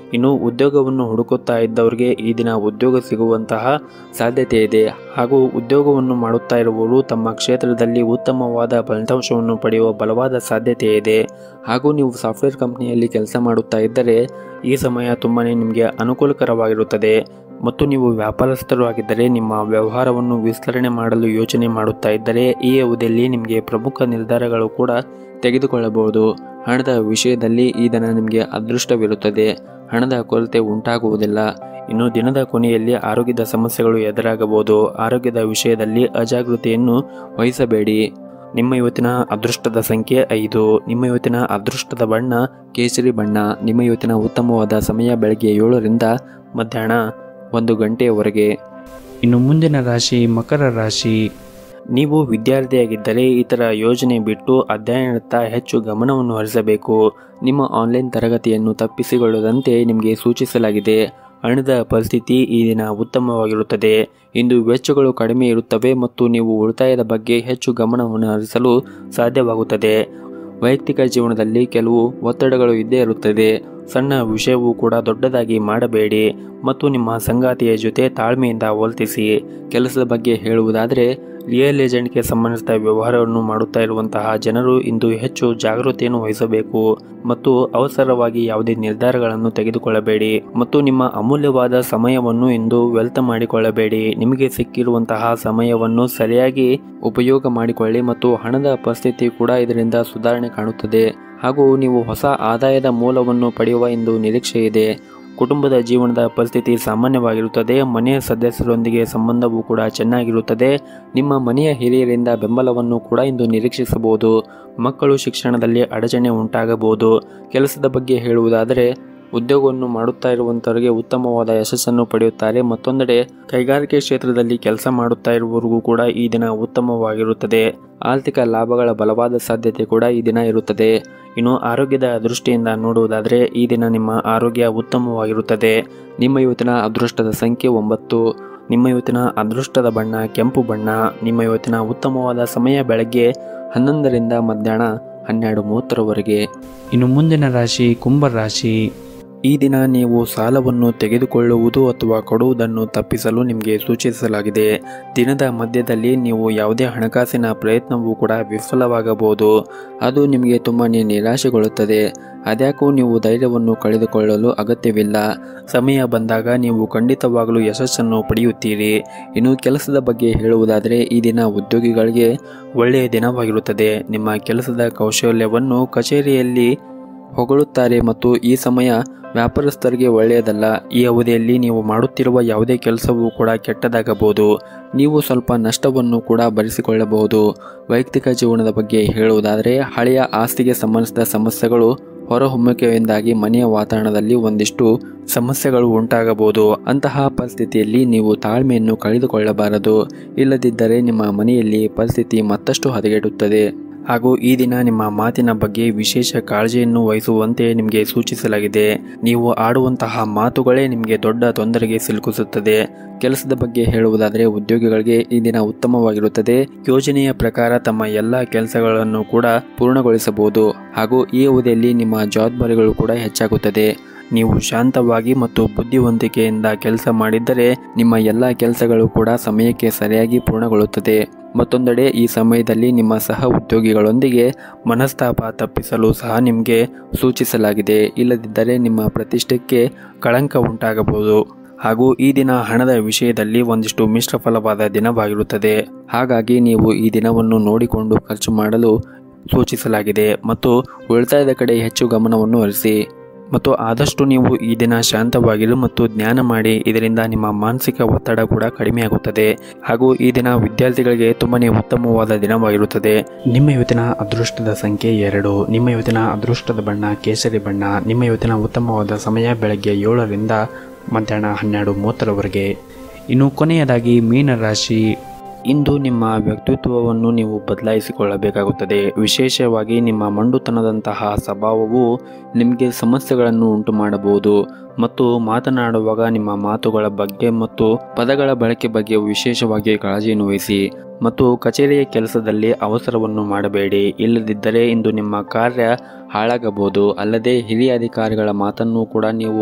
[SPEAKER 1] ಇನ್ನು ಉದ್ಯೋಗವನ್ನು ಹುಡುಕುತ್ತಾ ಇದ್ದವರಿಗೆ ಈ ದಿನ ಉದ್ಯೋಗ ಸಿಗುವಂತಹ ಸಾಧ್ಯತೆ ಇದೆ ಹಾಗೂ ಉದ್ಯೋಗವನ್ನು ಮಾಡುತ್ತಾ ಇರುವವರು ತಮ್ಮ ಕ್ಷೇತ್ರದಲ್ಲಿ ಉತ್ತಮವಾದ ಫಲಿತಾಂಶವನ್ನು ಪಡೆಯುವ ಬಲವಾದ ಸಾಧ್ಯತೆ ಇದೆ ಹಾಗೂ ನೀವು ಸಾಫ್ಟ್ವೇರ್ ಕಂಪನಿಯಲ್ಲಿ ಕೆಲಸ ಮಾಡುತ್ತಾ ಇದ್ದರೆ ಈ ಸಮಯ ತುಂಬಾ ನಿಮಗೆ ಅನುಕೂಲಕರವಾಗಿರುತ್ತದೆ ಮತ್ತು ನೀವು ವ್ಯಾಪಾರಸ್ಥರು ಆಗಿದ್ದರೆ ನಿಮ್ಮ ವ್ಯವಹಾರವನ್ನು ವಿಸ್ತರಣೆ ಮಾಡಲು ಯೋಚನೆ ಮಾಡುತ್ತಾ ಇದ್ದರೆ ಈ ಅವಧಿಯಲ್ಲಿ ನಿಮಗೆ ಪ್ರಮುಖ ನಿರ್ಧಾರಗಳು ಕೂಡ ತೆಗೆದುಕೊಳ್ಳಬಹುದು ಹಣದ ವಿಷಯದಲ್ಲಿ ಈ ದಿನ ನಿಮಗೆ ಅದೃಷ್ಟವಿರುತ್ತದೆ ಹಣದ ಕೊರತೆ ಉಂಟಾಗುವುದಿಲ್ಲ ಇನ್ನು ದಿನದ ಕೊನೆಯಲ್ಲಿ ಆರೋಗ್ಯದ ಸಮಸ್ಯೆಗಳು ಎದುರಾಗಬಹುದು ಆರೋಗ್ಯದ ವಿಷಯದಲ್ಲಿ ಅಜಾಗೃತೆಯನ್ನು ವಹಿಸಬೇಡಿ ನಿಮ್ಮ ಇವತ್ತಿನ ಅದೃಷ್ಟದ ಸಂಖ್ಯೆ ಐದು ನಿಮ್ಮ ಇವತ್ತಿನ ಅದೃಷ್ಟದ ಬಣ್ಣ ಕೇಸರಿ ಬಣ್ಣ ನಿಮ್ಮ ಇವತ್ತಿನ ಉತ್ತಮವಾದ ಸಮಯ ಬೆಳಗ್ಗೆ ಏಳರಿಂದ ಮಧ್ಯಾಹ್ನ ಒಂದು ಗಂಟೆಯವರೆಗೆ ಇನ್ನು ಮುಂದಿನ ರಾಶಿ ಮಕರ ರಾಶಿ ನೀವು ವಿದ್ಯಾರ್ಥಿಯಾಗಿದ್ದರೆ ಇತರ ಯೋಜನೆ ಬಿಟ್ಟು ಅಧ್ಯಯನದತ್ತ ಹೆಚ್ಚು ಗಮನವನ್ನು ಹರಿಸಬೇಕು ನಿಮ್ಮ ಆನ್ಲೈನ್ ತರಗತಿಯನ್ನು ತಪ್ಪಿಸಿಕೊಳ್ಳದಂತೆ ನಿಮಗೆ ಸೂಚಿಸಲಾಗಿದೆ ಹಣದ ಪರಿಸ್ಥಿತಿ ಈ ದಿನ ಉತ್ತಮವಾಗಿರುತ್ತದೆ ಇಂದು ವೆಚ್ಚಗಳು ಕಡಿಮೆ ಇರುತ್ತವೆ ಮತ್ತು ನೀವು ಉಳಿತಾಯದ ಬಗ್ಗೆ ಹೆಚ್ಚು ಗಮನವನ್ನು ಹರಿಸಲು ಸಾಧ್ಯವಾಗುತ್ತದೆ ವೈಯಕ್ತಿಕ ಜೀವನದಲ್ಲಿ ಕೆಲವು ಒತ್ತಡಗಳು ಇದ್ದೇ ಇರುತ್ತದೆ ಸಣ್ಣ ವಿಷಯವೂ ಕೂಡ ದೊಡ್ಡದಾಗಿ ಮಾಡಬೇಡಿ ಮತ್ತು ನಿಮ್ಮ ಸಂಗಾತಿಯ ಜೊತೆ ತಾಳ್ಮೆಯಿಂದ ವರ್ತಿಸಿ ಕೆಲಸದ ಬಗ್ಗೆ ಹೇಳುವುದಾದರೆ ರಿಯಲ್ ಏಜೆಂಟ್ಗೆ ಸಂಬಂಧಿಸಿದ ವ್ಯವಹಾರವನ್ನು ಮಾಡುತ್ತಾ ಇರುವಂತಹ ಜನರು ಇಂದು ಹೆಚ್ಚು ಜಾಗೃತಿಯನ್ನು ವಹಿಸಬೇಕು ಮತ್ತು ಅವಸರವಾಗಿ ಯಾವುದೇ ನಿರ್ಧಾರಗಳನ್ನು ತೆಗೆದುಕೊಳ್ಳಬೇಡಿ ಮತ್ತು ನಿಮ್ಮ ಅಮೂಲ್ಯವಾದ ಸಮಯವನ್ನು ಇಂದು ವ್ಯರ್ಥ ಮಾಡಿಕೊಳ್ಳಬೇಡಿ ನಿಮಗೆ ಸಿಕ್ಕಿರುವಂತಹ ಸಮಯವನ್ನು ಸರಿಯಾಗಿ ಉಪಯೋಗ ಮಾಡಿಕೊಳ್ಳಿ ಮತ್ತು ಹಣದ ಪರಿಸ್ಥಿತಿ ಕೂಡ ಇದರಿಂದ ಸುಧಾರಣೆ ಕಾಣುತ್ತದೆ ಹಾಗೂ ನೀವು ಹೊಸ ಆದಾಯದ ಮೂಲವನ್ನು ಪಡೆಯುವ ಎಂದು ನಿರೀಕ್ಷೆ ಇದೆ ಕುಟುಂಬದ ಜೀವನದ ಪರಿಸ್ಥಿತಿ ಸಾಮಾನ್ಯವಾಗಿರುತ್ತದೆ ಮನೆಯ ಸದಸ್ಯರೊಂದಿಗೆ ಸಂಬಂಧವೂ ಕೂಡ ಚೆನ್ನಾಗಿರುತ್ತದೆ ನಿಮ್ಮ ಮನೆಯ ಹಿರಿಯರಿಂದ ಬೆಂಬಲವನ್ನು ಕೂಡ ಇಂದು ನಿರೀಕ್ಷಿಸಬಹುದು ಮಕ್ಕಳು ಶಿಕ್ಷಣದಲ್ಲಿ ಅಡಚಣೆ ಉಂಟಾಗಬಹುದು ಕೆಲಸದ ಬಗ್ಗೆ ಹೇಳುವುದಾದರೆ ಉದ್ಯೋಗವನ್ನು ಮಾಡುತ್ತಾ ಇರುವಂಥವರಿಗೆ ಉತ್ತಮವಾದ ಯಶಸ್ಸನ್ನು ಪಡೆಯುತ್ತಾರೆ ಮತ್ತೊಂದೆಡೆ ಕೈಗಾರಿಕೆ ಕ್ಷೇತ್ರದಲ್ಲಿ ಕೆಲಸ ಮಾಡುತ್ತಾ ಇರುವವರಿಗೂ ಕೂಡ ಈ ದಿನ ಉತ್ತಮವಾಗಿರುತ್ತದೆ ಆರ್ಥಿಕ ಲಾಭಗಳ ಬಲವಾದ ಸಾಧ್ಯತೆ ಕೂಡ ಈ ದಿನ ಇರುತ್ತದೆ ಇನ್ನು ಆರೋಗ್ಯದ ದೃಷ್ಟಿಯಿಂದ ನೋಡುವುದಾದರೆ ಈ ದಿನ ನಿಮ್ಮ ಆರೋಗ್ಯ ಉತ್ತಮವಾಗಿರುತ್ತದೆ ನಿಮ್ಮ ಇವತ್ತಿನ ಅದೃಷ್ಟದ ಸಂಖ್ಯೆ ಒಂಬತ್ತು ನಿಮ್ಮ ಇವತ್ತಿನ ಅದೃಷ್ಟದ ಬಣ್ಣ ಕೆಂಪು ಬಣ್ಣ ನಿಮ್ಮ ಇವತ್ತಿನ ಉತ್ತಮವಾದ ಸಮಯ ಬೆಳಗ್ಗೆ ಹನ್ನೊಂದರಿಂದ ಮಧ್ಯಾಹ್ನ ಹನ್ನೆರಡು ಮೂವತ್ತರವರೆಗೆ ಇನ್ನು ಮುಂದಿನ ರಾಶಿ ಕುಂಭ ರಾಶಿ ಈ ದಿನ ನೀವು ಸಾಲವನ್ನು ತೆಗೆದುಕೊಳ್ಳುವುದು ಅಥವಾ ಕೊಡುವುದನ್ನು ತಪ್ಪಿಸಲು ನಿಮಗೆ ಸೂಚಿಸಲಾಗಿದೆ ದಿನದ ಮಧ್ಯದಲ್ಲಿ ನೀವು ಯಾವುದೇ ಹಣಕಾಸಿನ ಪ್ರಯತ್ನವೂ ಕೂಡ ವಿಫಲವಾಗಬಹುದು ಅದು ನಿಮಗೆ ತುಂಬಾ ನಿರಾಶೆಗೊಳ್ಳುತ್ತದೆ ಅದ್ಯಾಕೂ ನೀವು ಧೈರ್ಯವನ್ನು ಕಳೆದುಕೊಳ್ಳಲು ಅಗತ್ಯವಿಲ್ಲ ಸಮಯ ಬಂದಾಗ ನೀವು ಖಂಡಿತವಾಗಲೂ ಯಶಸ್ಸನ್ನು ಪಡೆಯುತ್ತೀರಿ ಇನ್ನು ಕೆಲಸದ ಬಗ್ಗೆ ಹೇಳುವುದಾದರೆ ಈ ದಿನ ಉದ್ಯೋಗಿಗಳಿಗೆ ಒಳ್ಳೆಯ ದಿನವಾಗಿರುತ್ತದೆ ನಿಮ್ಮ ಕೆಲಸದ ಕೌಶಲ್ಯವನ್ನು ಕಚೇರಿಯಲ್ಲಿ ಹೊಗಳುತ್ತಾರೆ ಮತ್ತು ಈ ಸಮಯ ವ್ಯಾಪಾರಸ್ಥರಿಗೆ ಒಳ್ಳೆಯದಲ್ಲ ಈ ಅವಧಿಯಲ್ಲಿ ನೀವು ಮಾಡುತ್ತಿರುವ ಯಾವುದೇ ಕೆಲಸವೂ ಕೂಡ ಕೆಟ್ಟದಾಗಬಹುದು ನೀವು ಸ್ವಲ್ಪ ನಷ್ಟವನ್ನು ಕೂಡ ಭರಿಸಿಕೊಳ್ಳಬಹುದು ವೈಯಕ್ತಿಕ ಜೀವನದ ಬಗ್ಗೆ ಹೇಳುವುದಾದರೆ ಹಳೆಯ ಆಸ್ತಿಗೆ ಸಂಬಂಧಿಸಿದ ಸಮಸ್ಯೆಗಳು ಹೊರಹೊಮ್ಮುವಿಕೆಯಿಂದಾಗಿ ಮನೆಯ ವಾತಾವರಣದಲ್ಲಿ ಒಂದಿಷ್ಟು ಸಮಸ್ಯೆಗಳು ಉಂಟಾಗಬಹುದು ಅಂತಹ ಪರಿಸ್ಥಿತಿಯಲ್ಲಿ ನೀವು ತಾಳ್ಮೆಯನ್ನು ಕಳೆದುಕೊಳ್ಳಬಾರದು ಇಲ್ಲದಿದ್ದರೆ ನಿಮ್ಮ ಮನೆಯಲ್ಲಿ ಪರಿಸ್ಥಿತಿ ಮತ್ತಷ್ಟು ಹದಗೆಡುತ್ತದೆ ಹಾಗೂ ಈ ದಿನ ನಿಮ್ಮ ಮಾತಿನ ಬಗ್ಗೆ ವಿಶೇಷ ಕಾಳಜಿಯನ್ನು ವಹಿಸುವಂತೆ ನಿಮಗೆ ಸೂಚಿಸಲಾಗಿದೆ ನೀವು ಆಡುವಂತಹ ಮಾತುಗಳೇ ನಿಮಗೆ ದೊಡ್ಡ ತೊಂದರೆಗೆ ಸಿಲುಕಿಸುತ್ತದೆ ಕೆಲಸದ ಬಗ್ಗೆ ಹೇಳುವುದಾದರೆ ಉದ್ಯೋಗಿಗಳಿಗೆ ಈ ದಿನ ಉತ್ತಮವಾಗಿರುತ್ತದೆ ಯೋಜನೆಯ ಪ್ರಕಾರ ತಮ್ಮ ಎಲ್ಲ ಕೆಲಸಗಳನ್ನು ಕೂಡ ಪೂರ್ಣಗೊಳಿಸಬಹುದು ಹಾಗೂ ಈ ಅವಧಿಯಲ್ಲಿ ನಿಮ್ಮ ಜವಾಬ್ದಾರಿಗಳು ಕೂಡ ಹೆಚ್ಚಾಗುತ್ತದೆ ನೀವು ಶಾಂತವಾಗಿ ಮತ್ತು ಬುದ್ಧಿವಂತಿಕೆಯಿಂದ ಕೆಲಸ ಮಾಡಿದ್ದರೆ ನಿಮ್ಮ ಎಲ್ಲ ಕೆಲಸಗಳು ಕೂಡ ಸಮಯಕ್ಕೆ ಸರಿಯಾಗಿ ಪೂರ್ಣಗೊಳ್ಳುತ್ತದೆ ಮತ್ತೊಂದೆಡೆ ಈ ಸಮಯದಲ್ಲಿ ನಿಮ್ಮ ಸಹ ಉದ್ಯೋಗಿಗಳೊಂದಿಗೆ ಮನಸ್ತಾಪ ತಪ್ಪಿಸಲು ಸಹ ನಿಮಗೆ ಸೂಚಿಸಲಾಗಿದೆ ಇಲ್ಲದಿದ್ದರೆ ನಿಮ್ಮ ಪ್ರತಿಷ್ಠೆಗೆ ಕಳಂಕ ಉಂಟಾಗಬಹುದು ಹಾಗೂ ಈ ದಿನ ಹಣದ ವಿಷಯದಲ್ಲಿ ಒಂದಿಷ್ಟು ಮಿಶ್ರ ಫಲವಾದ ದಿನವಾಗಿರುತ್ತದೆ ಹಾಗಾಗಿ ನೀವು ಈ ದಿನವನ್ನು ನೋಡಿಕೊಂಡು ಖರ್ಚು ಮಾಡಲು ಸೂಚಿಸಲಾಗಿದೆ ಮತ್ತು ಉಳಿತಾಯದ ಕಡೆ ಹೆಚ್ಚು ಗಮನವನ್ನು ಹರಿಸಿ ಮತ್ತು ಆದಷ್ಟು ನೀವು ಈ ದಿನ ಶಾಂತವಾಗಿರು ಮತ್ತು ಧ್ಯಾನ ಮಾಡಿ ಇದರಿಂದ ನಿಮ್ಮ ಮಾನಸಿಕ ಒತ್ತಡ ಕೂಡ ಕಡಿಮೆಯಾಗುತ್ತದೆ ಹಾಗೂ ಈ ದಿನ ವಿದ್ಯಾರ್ಥಿಗಳಿಗೆ ತುಂಬನೇ ಉತ್ತಮವಾದ ದಿನವಾಗಿರುತ್ತದೆ ನಿಮ್ಮ ಇವತ್ತಿನ ಅದೃಷ್ಟದ ಸಂಖ್ಯೆ ಎರಡು ನಿಮ್ಮ ಇವತ್ತಿನ ಅದೃಷ್ಟದ ಬಣ್ಣ ಕೇಸರಿ ಬಣ್ಣ ನಿಮ್ಮ ಇವತ್ತಿನ ಉತ್ತಮವಾದ ಸಮಯ ಬೆಳಗ್ಗೆ ಏಳರಿಂದ ಮಧ್ಯಾಹ್ನ ಹನ್ನೆರಡು ಮೂವತ್ತರವರೆಗೆ ಇನ್ನು ಕೊನೆಯದಾಗಿ ಮೀನರಾಶಿ ಇಂದು ನಿಮ್ಮ ವ್ಯಕ್ತಿತ್ವವನ್ನು ನೀವು ಬದಲಾಯಿಸಿಕೊಳ್ಳಬೇಕಾಗುತ್ತದೆ ವಿಶೇಷವಾಗಿ ನಿಮ್ಮ ಮಂಡುತನದಂತಹ ಸ್ವಭಾವವು ನಿಮಗೆ ಸಮಸ್ಯೆಗಳನ್ನು ಉಂಟು ಮಾಡಬಹುದು ಮತ್ತು ಮಾತನಾಡುವಾಗ ನಿಮ್ಮ ಮಾತುಗಳ ಬಗ್ಗೆ ಮತ್ತು ಪದಗಳ ಬಳಕೆ ಬಗ್ಗೆ ವಿಶೇಷವಾಗಿ ಕಾಳಜಿಯನ್ನು ವಹಿಸಿ ಮತ್ತು ಕಚೇರಿಯ ಕೆಲಸದಲ್ಲಿ ಅವಸರವನ್ನು ಮಾಡಬೇಡಿ ಇಲ್ಲದಿದ್ದರೆ ಇಂದು ನಿಮ್ಮ ಕಾರ್ಯ ಹಾಳಾಗಬಹುದು ಅಲ್ಲದೆ ಹಿರಿಯ ಅಧಿಕಾರಿಗಳ ಮಾತನ್ನು ಕೂಡ ನೀವು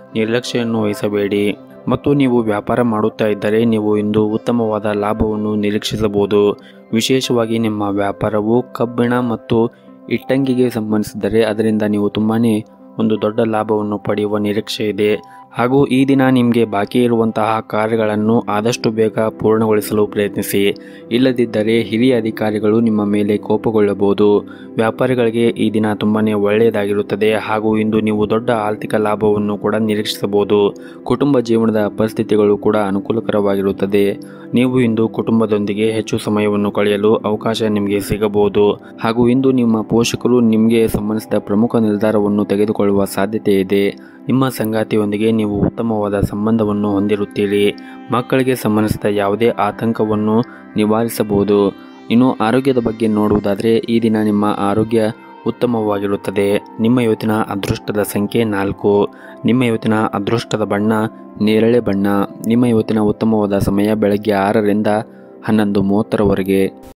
[SPEAKER 1] ನಿರ್ಲಕ್ಷ್ಯವನ್ನು ವಹಿಸಬೇಡಿ ಮತ್ತು ನೀವು ವ್ಯಾಪಾರ ಮಾಡುತ್ತಾ ಇದ್ದರೆ ನೀವು ಇಂದು ಉತ್ತಮವಾದ ಲಾಭವನ್ನು ನಿರೀಕ್ಷಿಸಬಹುದು ವಿಶೇಷವಾಗಿ ನಿಮ್ಮ ವ್ಯಾಪಾರವು ಕಬ್ಬಿಣ ಮತ್ತು ಇಟ್ಟಂಗಿಗೆ ಸಂಬಂಧಿಸಿದರೆ ಅದರಿಂದ ನೀವು ತುಂಬಾ ಒಂದು ದೊಡ್ಡ ಲಾಭವನ್ನು ಪಡೆಯುವ ನಿರೀಕ್ಷೆ ಇದೆ ಹಾಗೂ ಈ ದಿನ ನಿಮಗೆ ಬಾಕಿ ಇರುವಂತಹ ಕಾರ್ಯಗಳನ್ನು ಆದಷ್ಟು ಬೇಗ ಪೂರ್ಣಗೊಳಿಸಲು ಪ್ರಯತ್ನಿಸಿ ಇಲ್ಲದಿದ್ದರೆ ಹಿರಿಯ ಅಧಿಕಾರಿಗಳು ನಿಮ್ಮ ಮೇಲೆ ಕೋಪಗೊಳ್ಳಬಹುದು ವ್ಯಾಪಾರಿಗಳಿಗೆ ಈ ದಿನ ತುಂಬಾ ಒಳ್ಳೆಯದಾಗಿರುತ್ತದೆ ಹಾಗೂ ಇಂದು ನೀವು ದೊಡ್ಡ ಆರ್ಥಿಕ ಲಾಭವನ್ನು ಕೂಡ ನಿರೀಕ್ಷಿಸಬಹುದು ಕುಟುಂಬ ಜೀವನದ ಪರಿಸ್ಥಿತಿಗಳು ಕೂಡ ಅನುಕೂಲಕರವಾಗಿರುತ್ತದೆ ನೀವು ಇಂದು ಕುಟುಂಬದೊಂದಿಗೆ ಹೆಚ್ಚು ಸಮಯವನ್ನು ಕಳೆಯಲು ಅವಕಾಶ ನಿಮಗೆ ಸಿಗಬಹುದು ಹಾಗೂ ಇಂದು ನಿಮ್ಮ ಪೋಷಕರು ನಿಮಗೆ ಸಂಬಂಧಿಸಿದ ಪ್ರಮುಖ ನಿರ್ಧಾರವನ್ನು ತೆಗೆದುಕೊಳ್ಳುವ ಸಾಧ್ಯತೆ ಇದೆ ನಿಮ್ಮ ಸಂಗಾತಿಯೊಂದಿಗೆ ನೀವು ಉತ್ತಮವಾದ ಸಂಬಂಧವನ್ನು ಹೊಂದಿರುತ್ತೀರಿ ಮಕ್ಕಳಿಗೆ ಸಂಬಂಧಿಸಿದ ಯಾವುದೇ ಆತಂಕವನ್ನು ನಿವಾರಿಸಬಹುದು ಇನ್ನು ಆರೋಗ್ಯದ ಬಗ್ಗೆ ನೋಡುವುದಾದರೆ ಈ ದಿನ ನಿಮ್ಮ ಆರೋಗ್ಯ ಉತ್ತಮವಾಗಿರುತ್ತದೆ ನಿಮ್ಮ ಇವತ್ತಿನ ಅದೃಷ್ಟದ ಸಂಖ್ಯೆ ನಾಲ್ಕು ನಿಮ್ಮ ಇವತ್ತಿನ ಅದೃಷ್ಟದ ಬಣ್ಣ ನೇರಳೆ ಬಣ್ಣ ನಿಮ್ಮ ಇವತ್ತಿನ ಉತ್ತಮವಾದ ಸಮಯ ಬೆಳಗ್ಗೆ ಆರರಿಂದ ಹನ್ನೊಂದು ಮೂವತ್ತರವರೆಗೆ